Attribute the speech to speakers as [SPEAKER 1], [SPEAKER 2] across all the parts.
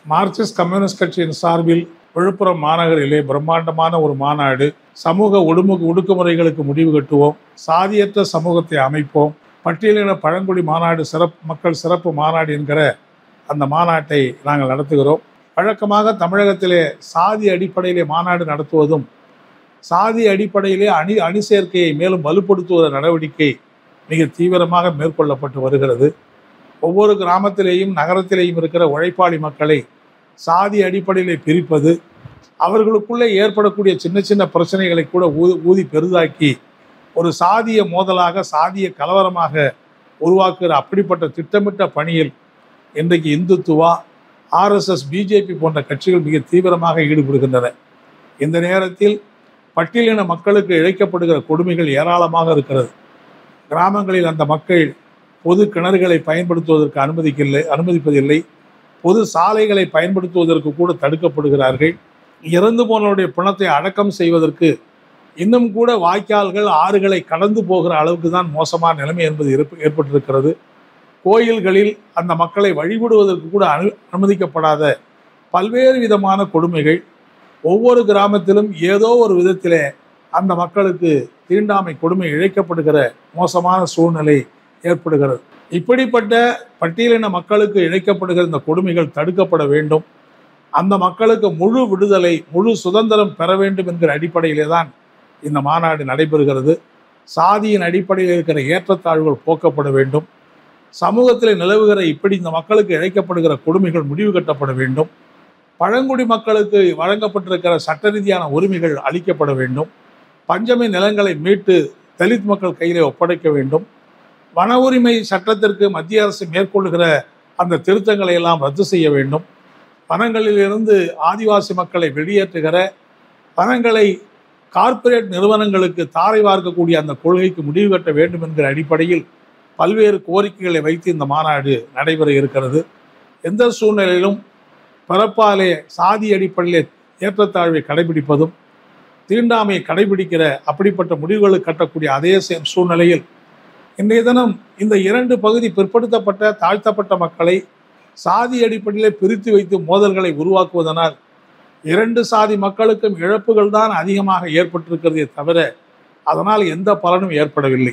[SPEAKER 1] Marxist communist கட்சியின் சார்பில் விழுப்புரம் மாநகரிலே பிரம்மாண்டமான ஒரு மாநாடு சமூக ஒடுமுக ஒடுக்குமுறைகளுக்கு முடிவு கட்டுவோம் சாதியற்ற சமூகத்தை அமைப்போம் பட்டியலின பழங்குடி மாநாடு சிறப்பு மக்கள் சிறப்பு மாநாடு என்கிற அந்த மாநாட்டை நாங்கள் நடத்துகிறோம் வழக்கமாக தமிழகத்திலே சாதி அடிப்படையிலே மாநாடு நடத்துவதும் சாதி அடிப்படையிலே அணி அணி சேர்க்கையை மேலும் வலுப்படுத்துவத நடவடிக்கை மிக தீவிரமாக மேற்கொள்ளப்பட்டு வருகிறது ஒவ்வொரு கிராமத்திலேயும் நகரத்திலேயும் இருக்கிற உழைப்பாளி மக்களை சாதி அடிப்படையிலே பிரிப்பது அவர்களுக்குள்ளே ஏற்படக்கூடிய சின்ன சின்ன பிரச்சனைகளை கூட ஊதி ஊதி பெரிதாக்கி ஒரு சாதிய மோதலாக சாதிய கலவரமாக உருவாக்குகிற அப்படிப்பட்ட திட்டமிட்ட பணியில் இன்றைக்கு இந்துத்துவா ஆர்எஸ்எஸ் பிஜேபி போன்ற கட்சிகள் மிக தீவிரமாக ஈடுபடுகின்றன இந்த நேரத்தில் பட்டியலின மக்களுக்கு இழைக்கப்படுகிற கொடுமைகள் ஏராளமாக இருக்கிறது கிராமங்களில் அந்த மக்கள் பொது கிணறுகளை பயன்படுத்துவதற்கு அனுமதிக்கவில்லை அனுமதிப்பதில்லை பொது சாலைகளை பயன்படுத்துவதற்கு கூட தடுக்கப்படுகிறார்கள் இறந்து போனவருடைய பிணத்தை அடக்கம் செய்வதற்கு இன்னும் கூட வாய்க்கால்கள் ஆறுகளை கடந்து போகிற அளவுக்கு தான் மோசமான நிலைமை என்பது ஏற்ப- ஏற்பட்டிருக்கிறது கோயில்களில் அந்த மக்களை வழிபடுவதற்கு கூட அனு அனுமதிக்கப்படாத பல்வேறு விதமான கொடுமைகள் ஒவ்வொரு கிராமத்திலும் ஏதோ ஒரு விதத்திலே அந்த மக்களுக்கு தீண்டாமை கொடுமை இழைக்கப்படுகிற மோசமான சூழ்நிலை ஏற்படுகிறது இப்படிப்பட்ட பட்டியலின மக்களுக்கு இழைக்கப்படுகிற இந்த கொடுமைகள் தடுக்கப்பட வேண்டும் அந்த மக்களுக்கு முழு விடுதலை முழு சுதந்திரம் பெற வேண்டும் என்கிற அடிப்படையிலே தான் இந்த மாநாடு நடைபெறுகிறது சாதியின் அடிப்படையில் இருக்கிற ஏற்றத்தாழ்வுகள் போக்கப்பட வேண்டும் சமூகத்தில் நிலவுகிற இப்படி இந்த மக்களுக்கு இழைக்கப்படுகிற கொடுமைகள் முடிவு கட்டப்பட வேண்டும் பழங்குடி மக்களுக்கு வழங்கப்பட்டிருக்கிற சட்ட ரீதியான உரிமைகள் அளிக்கப்பட வேண்டும் பஞ்சமி நிலங்களை மீட்டு தலித் மக்கள் கையிலே ஒப்படைக்க வேண்டும் வன உரிமை சட்டத்திற்கு மத்திய அரசு மேற்கொள்கிற அந்த திருத்தங்களை எல்லாம் ரத்து செய்ய வேண்டும் வனங்களிலிருந்து ஆதிவாசி மக்களை வெளியேற்றுகிற வனங்களை கார்ப்பரேட் நிறுவனங்களுக்கு தாரை வார்க்கக்கூடிய அந்த கொள்கைக்கு முடிவு கட்ட வேண்டும் என்கிற அடிப்படையில் பல்வேறு கோரிக்கைகளை வைத்து இந்த மாநாடு நடைபெற இருக்கிறது எந்த சூழ்நிலையிலும் பிறப்பாலே சாதி அடிப்படையிலே ஏற்றத்தாழ்வை கடைபிடிப்பதும் தீண்டாமையை கடைபிடிக்கிற அப்படிப்பட்ட முடிவுகளை கட்டக்கூடிய அதே சே- சூழ்நிலையில் இன்றைய தினம் இந்த இரண்டு பகுதி பிற்படுத்தப்பட்ட தாழ்த்தப்பட்ட மக்களை சாதி அடிப்படையிலே பிரித்து வைத்து மோதல்களை உருவாக்குவதனால் இரண்டு சாதி மக்களுக்கும் இழப்புகள் தான் அதிகமாக ஏற்பட்டிருக்கிறதே தவிர அதனால் எந்த பலனும் ஏற்படவில்லை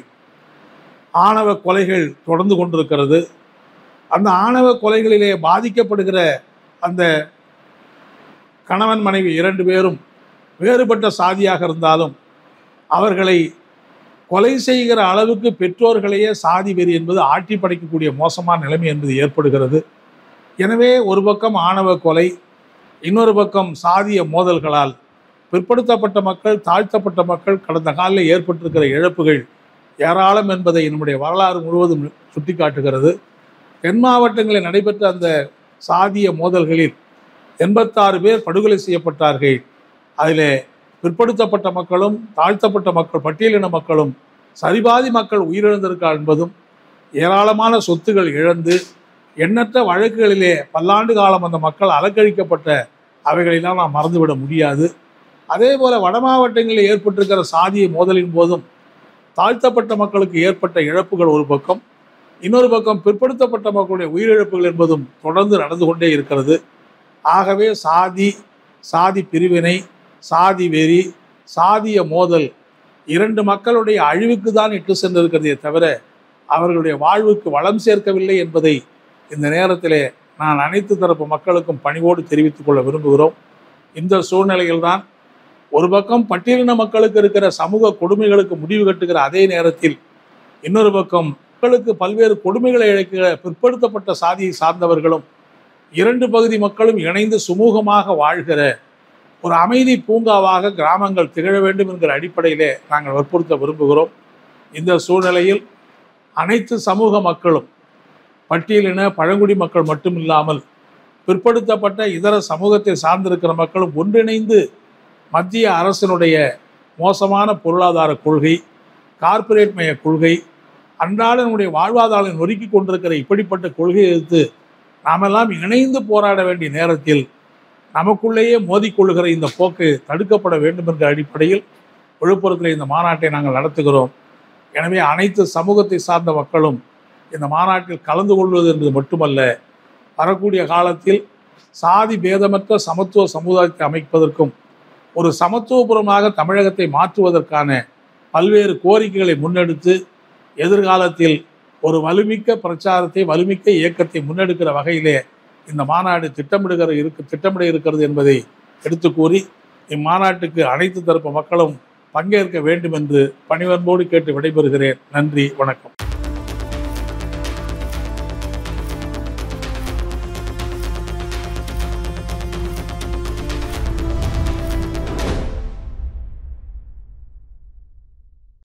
[SPEAKER 1] ஆணவ கொலைகள் தொடர்ந்து கொண்டிருக்கிறது அந்த ஆணவ கொலைகளிலே பாதிக்கப்படுகிற அந்த கணவன் மனைவி இரண்டு பேரும் வேறுபட்ட சாதியாக இருந்தாலும் அவர்களை கொலை செய்கிற அளவுக்கு பெற்றோர்களையே சாதி வெறி என்பது ஆட்டி படைக்கக்கூடிய மோசமான நிலைமை என்பது ஏற்படுகிறது எனவே ஒரு பக்கம் ஆணவ கொலை இன்னொரு பக்கம் சாதிய மோதல்களால் பிற்படுத்தப்பட்ட மக்கள் தாழ்த்தப்பட்ட மக்கள் கடந்த காலில் ஏற்பட்டிருக்கிற இழப்புகள் ஏராளம் என்பதை நம்முடைய வரலாறு முழுவதும் சுட்டிக்காட்டுகிறது தென் மாவட்டங்களில் நடைபெற்ற அந்த சாதிய மோதல்களில் எண்பத்தாறு பேர் படுகொலை செய்யப்பட்டார்கள் அதிலே பிற்படுத்தப்பட்ட மக்களும் தாழ்த்தப்பட்ட மக்கள் பட்டியலின மக்களும் சரிபாதி மக்கள் உயிரிழந்திருக்கார் என்பதும் ஏராளமான சொத்துகள் இழந்து எண்ணற்ற வழக்குகளிலே பல்லாண்டு காலம் அந்த மக்கள் அலக்கழிக்கப்பட்ட அவைகளெல்லாம் நாம் மறந்துவிட முடியாது அதே போல வட மாவட்டங்களில் ஏற்பட்டிருக்கிற சாதிய மோதலின் போதும் தாழ்த்தப்பட்ட மக்களுக்கு ஏற்பட்ட இழப்புகள் ஒரு பக்கம் இன்னொரு பக்கம் பிற்படுத்தப்பட்ட மக்களுடைய உயிரிழப்புகள் என்பதும் தொடர்ந்து நடந்து கொண்டே இருக்கிறது ஆகவே சாதி சாதி பிரிவினை சாதி வெறி சாதிய மோதல் இரண்டு மக்களுடைய அழிவுக்கு தான் இட்டு சென்றிருக்கிறதே தவிர அவர்களுடைய வாழ்வுக்கு வளம் சேர்க்கவில்லை என்பதை இந்த நேரத்திலே நான் அனைத்து தரப்பு மக்களுக்கும் பணிவோடு தெரிவித்துக் கொள்ள விரும்புகிறோம் இந்த சூழ்நிலையில்தான் ஒரு பக்கம் பட்டியலின மக்களுக்கு இருக்கிற சமூக கொடுமைகளுக்கு முடிவு கட்டுகிற அதே நேரத்தில் இன்னொரு பக்கம் மக்களுக்கு பல்வேறு கொடுமைகளை இழைக்கிற பிற்படுத்தப்பட்ட சாதியை சார்ந்தவர்களும் இரண்டு பகுதி மக்களும் இணைந்து சுமூகமாக வாழ்கிற ஒரு அமைதி பூங்காவாக கிராமங்கள் திகழ வேண்டும் என்கிற அடிப்படையிலே நாங்கள் வற்புறுத்த விரும்புகிறோம் இந்த சூழ்நிலையில் அனைத்து சமூக மக்களும் பட்டியலின பழங்குடி மக்கள் மட்டும் இல்லாமல் பிற்படுத்தப்பட்ட இதர சமூகத்தை சார்ந்திருக்கிற மக்களும் ஒன்றிணைந்து மத்திய அரசினுடைய மோசமான பொருளாதார கொள்கை கார்ப்பரேட் மய கொள்கை அன்றாட நம்முடைய வாழ்வாதாரம் நொறுக்கி கொண்டிருக்கிற இப்படிப்பட்ட கொள்கையை எதிர்த்து நாமெல்லாம் இணைந்து போராட வேண்டிய நேரத்தில் நமக்குள்ளேயே மோதிக்கொள்ளுகிற இந்த போக்கு தடுக்கப்பட வேண்டும் என்ற அடிப்படையில் விழுப்புரத்தில் இந்த மாநாட்டை நாங்கள் நடத்துகிறோம் எனவே அனைத்து சமூகத்தை சார்ந்த மக்களும் இந்த மாநாட்டில் கலந்து கொள்வது என்பது மட்டுமல்ல வரக்கூடிய காலத்தில் சாதி பேதமற்ற சமத்துவ சமுதாயத்தை அமைப்பதற்கும் ஒரு சமத்துவபுரமாக தமிழகத்தை மாற்றுவதற்கான பல்வேறு கோரிக்கைகளை முன்னெடுத்து எதிர்காலத்தில் ஒரு வலுமிக்க பிரச்சாரத்தை வலுமிக்க இயக்கத்தை முன்னெடுக்கிற வகையிலே இந்த மாநாடு திட்டமிடுகிற இருக்கு திட்டமிட இருக்கிறது என்பதை எடுத்து கூறி இம்மாநாட்டுக்கு அனைத்து தரப்பு மக்களும் பங்கேற்க வேண்டும் என்று பணிவன்போடு கேட்டு விடைபெறுகிறேன் நன்றி வணக்கம்